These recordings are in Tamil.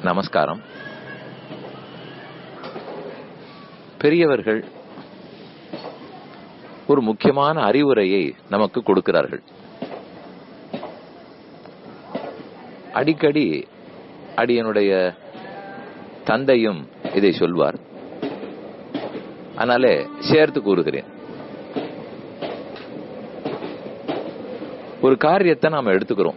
நமஸ்காரம் பெரியவர்கள் ஒரு முக்கியமான அறிவுரையை நமக்கு கொடுக்கிறார்கள் அடிக்கடி அடியனுடைய தந்தையும் இதை சொல்வார் அதனாலே சேர்த்து கூறுகிறேன் ஒரு காரியத்தை நாம எடுத்துக்கிறோம்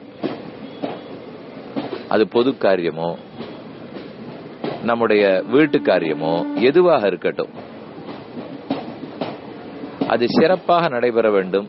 அது பொது காரியமோ நம்முடைய வீட்டு காரியமோ எதுவாக இருக்கட்டும் அது சிறப்பாக நடைபெற வேண்டும்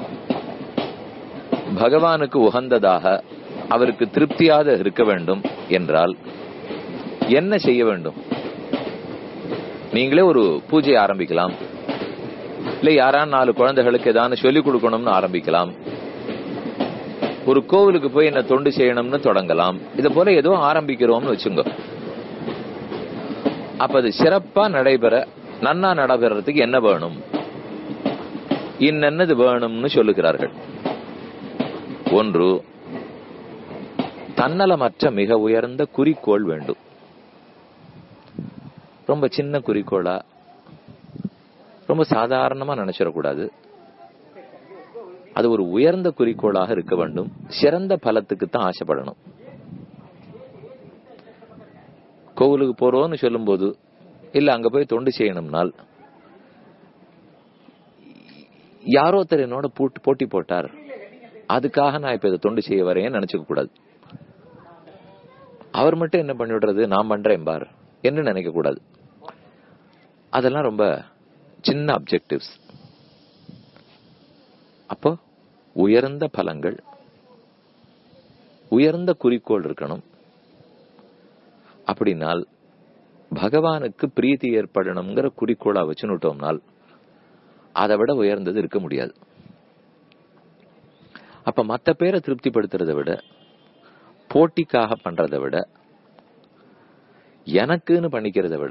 பகவானுக்கு உகந்ததாக அவருக்கு திருப்தியாக இருக்க வேண்டும் என்றால் என்ன செய்ய வேண்டும் நீங்களே ஒரு பூஜை ஆரம்பிக்கலாம் இல்ல யாரான நாலு குழந்தைகளுக்கு ஏதாவது சொல்லிக் கொடுக்கணும்னு ஆரம்பிக்கலாம் ஒரு கோவிலுக்கு போய் என்ன தொண்டு செய்யணும்னு தொடங்கலாம் இத போல ஏதோ ஆரம்பிக்கிறோம்னு வச்சுங்க அப்ப அது சிறப்பா நடைபெற நன்னா நடைபெறதுக்கு என்ன வேணும் இன்னென்னது வேணும்னு சொல்லுகிறார்கள் ஒன்று தன்னலமற்ற மிக உயர்ந்த குறிக்கோள் வேண்டும் ரொம்ப சின்ன குறிக்கோளா ரொம்ப சாதாரணமா நினைச்சிடக்கூடாது அது ஒரு உயர்ந்த குறிக்கோளாக இருக்க வேண்டும் சிறந்த பலத்துக்கு தான் ஆசைப்படணும் கோவிலுக்கு போறோம்னு சொல்லும் போது இல்ல அங்க போய் தொண்டு செய்யணும்னால் யாரோ ஒருத்தர் என்னோட போட்டு போட்டி போட்டார் அதுக்காக நான் இப்ப இதை தொண்டு செய்ய வரேன்னு நினைச்சுக்க கூடாது அவர் மட்டும் என்ன பண்ணிவிடுறது நான் பண்றேன் பார் என்று நினைக்க கூடாது அதெல்லாம் ரொம்ப சின்ன அப்செக்டிவ்ஸ் அப்போ உயர்ந்த பலங்கள் உயர்ந்த குறிக்கோள் இருக்கணும் அப்படின்னால் பகவானுக்கு பிரீத்தி ஏற்படணுங்கிற குறிக்கோளா வச்சுனுட்டோம்னால் அதை விட உயர்ந்தது இருக்க முடியாது அப்ப மத்த பேரை திருப்திப்படுத்துறதை விட போட்டிக்காக பண்றதை விட எனக்குன்னு பண்ணிக்கிறத விட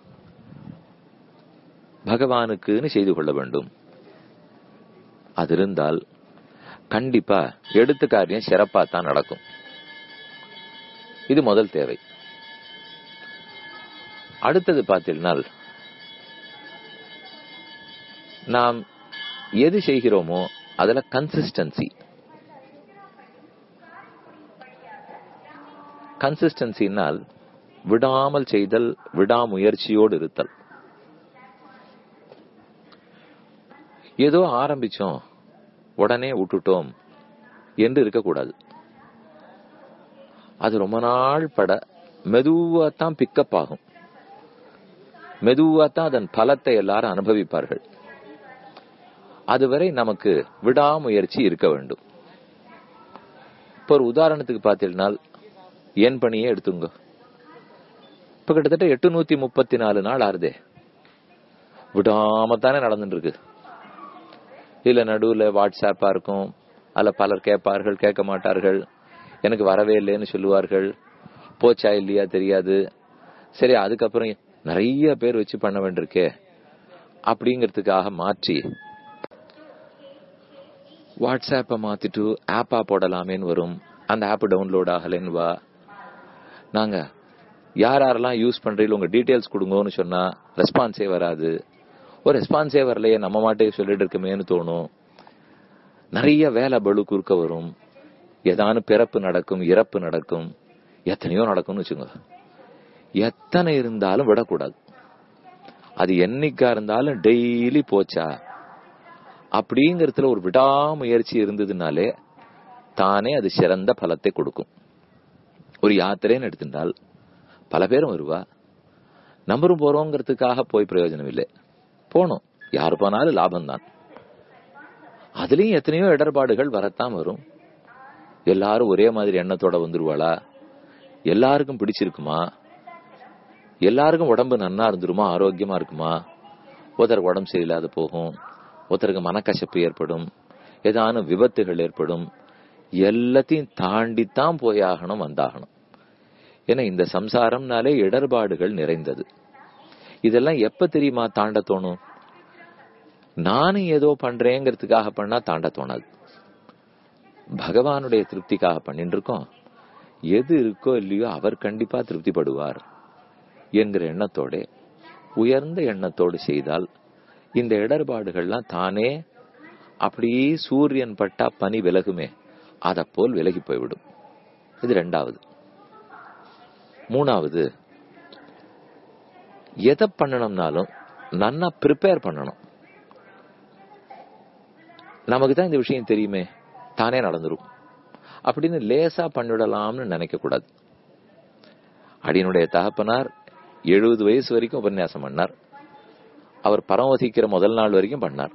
பகவானுக்குன்னு செய்து கொள்ள வேண்டும் அது இருந்தால் கண்டிப்பா எடுத்த காரியம் சிறப்பா தான் நடக்கும் இது முதல் தேவை அடுத்தது பார்த்தீங்கன்னால் நாம் எது செய்கிறோமோ அதுல கன்சிஸ்டன்சி கன்சிஸ்டன்சினால் விடாமல் செய்தல் விடாமுயற்சியோடு இருத்தல் ஏதோ ஆரம்பிச்சோம் உடனே விட்டுட்டோம் என்று இருக்கக்கூடாது அது ரொம்ப நாள் பட மெதுவா தான் பிக்கப் ஆகும் மெதுவா தான் அதன் பலத்தை எல்லாரும் அனுபவிப்பார்கள் அதுவரை நமக்கு விடாமுயற்சி இருக்க வேண்டும் இப்ப ஒரு உதாரணத்துக்கு பார்த்தீங்கன்னா என் பணியே எடுத்துங்க இப்ப கிட்டத்தட்ட எட்டுநூத்தி முப்பத்தி நாலு நாள் ஆறுதே விடாம தானே நடந்துட்டு இருக்கு இல்ல நடுவுல வாட்ஸ்அப்பா இருக்கும் அல்ல பலர் கேட்பார்கள் கேட்க மாட்டார்கள் எனக்கு வரவே இல்லைன்னு சொல்லுவார்கள் போச்சா இல்லையா தெரியாது சரி அதுக்கப்புறம் நிறைய பேர் வச்சு பண்ண வேண்டியிருக்கே அப்படிங்கறதுக்காக மாற்றி வாட்ஸ்அப்பை மாத்திட்டு ஆப்பா போடலாமேன்னு வரும் அந்த ஆப் டவுன்லோட் ஆகலைன்னு வா நாங்க யார் யாரெல்லாம் யூஸ் பண்றீங்களோ உங்க டீட்டெயில்ஸ் கொடுங்கன்னு சொன்னா ரெஸ்பான்ஸே வராது ஒரு ரெஸ்பான்ஸே வரலையே நம்ம மாட்டே சொல்லிட்டு இருக்கமேன்னு தோணும் நிறைய வேலை பளு குறுக்க வரும் ஏதானு பிறப்பு நடக்கும் இறப்பு நடக்கும் எத்தனையோ நடக்கும்னு வச்சுங்க எத்தனை இருந்தாலும் விடக்கூடாது அது என்னைக்கா இருந்தாலும் டெய்லி போச்சா அப்படிங்கறதுல ஒரு விடாமுயற்சி இருந்ததுனாலே தானே அது சிறந்த பலத்தை கொடுக்கும் ஒரு யாத்திரைன்னு எடுத்திருந்தால் பல பேரும் வருவா நம்பரும் போறோங்கிறதுக்காக போய் பிரயோஜனம் இல்லை போனோம் யாரு போனாலும் லாபம் தான் அதுலயும் எத்தனையோ இடர்பாடுகள் வரத்தான் வரும் எல்லாரும் ஒரே மாதிரி எண்ணத்தோட வந்துருவாளா எல்லாருக்கும் பிடிச்சிருக்குமா எல்லாருக்கும் உடம்பு நன்னா இருந்துருமா ஆரோக்கியமா இருக்குமா ஒருத்தருக்கு உடம்பு சரியில்லாத போகும் ஒருத்தருக்கு மனக்கசப்பு ஏற்படும் ஏதான விபத்துகள் ஏற்படும் எல்லாத்தையும் தாண்டித்தான் போயாகணும் வந்தாகணும் ஏன்னா இந்த சம்சாரம்னாலே இடர்பாடுகள் நிறைந்தது இதெல்லாம் எப்ப தெரியுமா தாண்ட தோணும் நானும் ஏதோ பண்றேங்கிறதுக்காக பண்ணா தாண்ட தோணாது பகவானுடைய திருப்திக்காக பண்ணிட்டு இருக்கோம் எது இருக்கோ இல்லையோ அவர் கண்டிப்பா திருப்திப்படுவார் என்கிற எண்ணத்தோட உயர்ந்த எண்ணத்தோடு செய்தால் இந்த இடர்பாடுகள்லாம் தானே அப்படியே சூரியன் பட்டா பனி விலகுமே அதை போல் விலகி போய்விடும் இது ரெண்டாவது மூணாவது எதை பண்ணணும்னாலும் நன்னா ப்ரிப்பேர் பண்ணணும் நமக்கு தான் இந்த விஷயம் தெரியுமே தானே நடந்துரும் அப்படின்னு லேசா பண்ணிவிடலாம்னு நினைக்க கூடாது அடியனுடைய தகப்பனார் எழுபது வயசு வரைக்கும் உபன்யாசம் பண்ணார் அவர் பரமவசிக்கிற முதல் நாள் வரைக்கும் பண்ணார்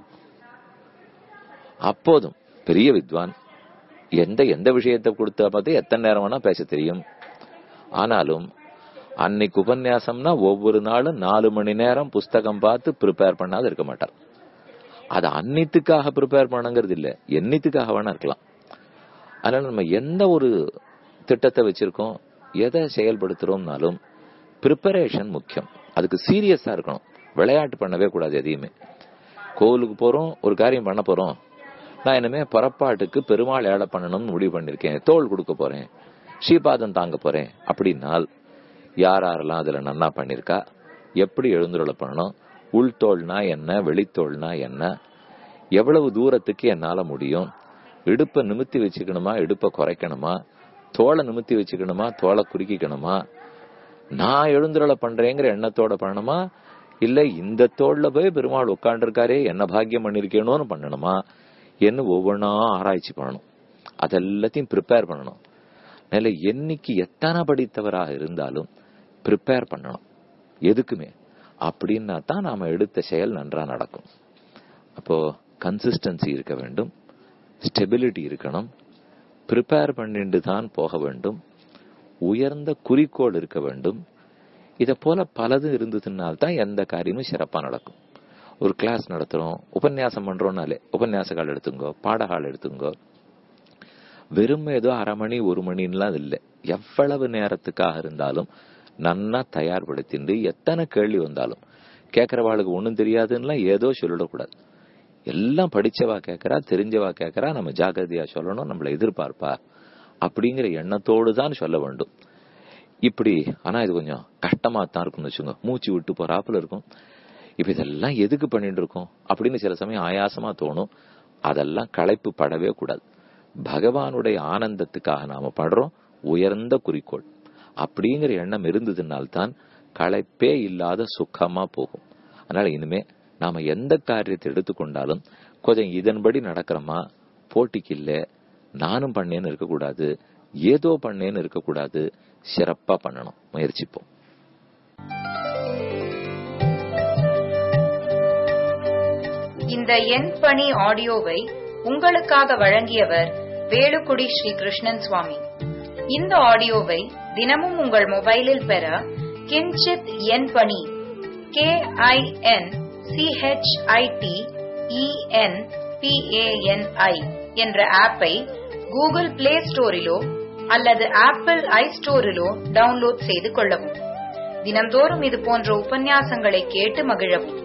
அப்போதும் பெரிய வித்வான் எந்த எந்த விஷயத்தை கொடுத்த பார்த்து எத்தனை நேரம் வேணா பேச தெரியும் ஆனாலும் அன்னைக்கு உபன்யாசம்னா ஒவ்வொரு நாளும் நாலு மணி நேரம் புஸ்தகம் பார்த்து ப்ரிப்பேர் பண்ணாத இருக்க மாட்டார் அது அன்னித்துக்காக ப்ரிப்பேர் பண்ணுங்கிறது இல்ல என்னத்துக்காக வேணா இருக்கலாம் அதனால நம்ம எந்த ஒரு திட்டத்தை வச்சிருக்கோம் எதை செயல்படுத்துறோம்னாலும் ப்ரிப்பரேஷன் முக்கியம் அதுக்கு சீரியஸா இருக்கணும் விளையாட்டு பண்ணவே கூடாது எதையுமே கோவிலுக்கு போறோம் ஒரு காரியம் பண்ண போறோம் நான் இனிமே புறப்பாட்டுக்கு பெருமாள் ஏழை பண்ணணும்னு முடிவு பண்ணிருக்கேன் தோல் கொடுக்க போறேன் ஸ்ரீபாதம் தாங்க போறேன் அப்படின்னால் யார் யாரெல்லாம் அதுல நன்னா பண்ணிருக்கா எப்படி எழுந்துருளை பண்ணணும் உள்தோல்னா என்ன வெளித்தோல்னா என்ன எவ்வளவு தூரத்துக்கு என்னால முடியும் இடுப்பை நிமித்தி வச்சுக்கணுமா இடுப்பை குறைக்கணுமா தோலை நிமித்தி வச்சுக்கணுமா தோலை குறுக்கிக்கணுமா நான் எழுந்துருளை பண்றேங்கிற எண்ணத்தோட பண்ணணுமா இல்ல இந்த தோல்ல போய் பெருமாள் உட்காண்டிருக்காரே என்ன பாக்கியம் பண்ணிருக்கேனோன்னு பண்ணணுமா என்ன ஒவ்வொன்றா ஆராய்ச்சி பண்ணணும் அதெல்லாத்தையும் ப்ரிப்பேர் பண்ணணும் நல்ல என்னைக்கு எத்தனை படித்தவராக இருந்தாலும் ப்ரிப்பேர் பண்ணணும் எதுக்குமே அப்படின்னா தான் நாம எடுத்த செயல் நன்றா நடக்கும் அப்போ கன்சிஸ்டன்சி இருக்க வேண்டும் ஸ்டெபிலிட்டி இருக்கணும் ப்ரிப்பேர் பண்ணிட்டு தான் போக வேண்டும் உயர்ந்த குறிக்கோள் இருக்க வேண்டும் இத போல பலதும் இருந்ததுனால் தான் எந்த காரியமும் சிறப்பா நடக்கும் ஒரு கிளாஸ் நடத்துறோம் உபன்யாசம் பண்றோம்னாலே உபன்யாச கால் எடுத்துங்கோ பாடகால் எடுத்துங்கோ வெறும் ஏதோ அரை மணி ஒரு மணின்லாம் இல்லை எவ்வளவு நேரத்துக்காக இருந்தாலும் நன்னா தயார்படுத்திண்டு எத்தனை கேள்வி வந்தாலும் கேட்கறவாளுக்கு ஒண்ணும் தெரியாதுன்னா ஏதோ சொல்லிடக்கூடாது எல்லாம் படிச்சவா கேட்கறா தெரிஞ்சவா கேட்கறா நம்ம ஜாகிரதையா சொல்லணும் நம்மளை எதிர்பார்ப்பா அப்படிங்கிற எண்ணத்தோடு தான் சொல்ல வேண்டும் இப்படி ஆனா இது கொஞ்சம் கஷ்டமா தான் இருக்கும்னு வச்சுங்க மூச்சு விட்டு போறாப்புல இருக்கும் இப்ப இதெல்லாம் எதுக்கு பண்ணிட்டு இருக்கோம் அப்படின்னு சில சமயம் ஆயாசமா தோணும் அதெல்லாம் களைப்பு படவே கூடாது பகவானுடைய ஆனந்தத்துக்காக நாம படுறோம் உயர்ந்த குறிக்கோள் அப்படிங்கிற எண்ணம் இருந்ததுனால்தான் களைப்பே இல்லாத சுகமா போகும் அதனால இனிமே நாம எந்த காரியத்தை எடுத்துக்கொண்டாலும் கொஞ்சம் இதன்படி நடக்கிறோமா போட்டிக்கு இல்ல நானும் பண்ணேன்னு இருக்கக்கூடாது ஏதோ பண்ணேன்னு இருக்கக்கூடாது சிறப்பா பண்ணணும் முயற்சிப்போம் இந்த எண் பணி ஆடியோவை உங்களுக்காக வழங்கியவர் வேலுக்குடி ஸ்ரீ கிருஷ்ணன் சுவாமி இந்த ஆடியோவை தினமும் உங்கள் மொபைலில் பெற கிஞ்சித் எண் பணி கே ஐ என் சிஹெச்ஐடி இஎன் பிஏஎன்ஐ என்ற ஆப்பை கூகுள் பிளே ஸ்டோரிலோ அல்லது ஆப்பிள் ஐ ஸ்டோரிலோ டவுன்லோட் செய்து கொள்ளவும் தினம்தோறும் இது போன்ற உபன்யாசங்களை கேட்டு மகிழவும்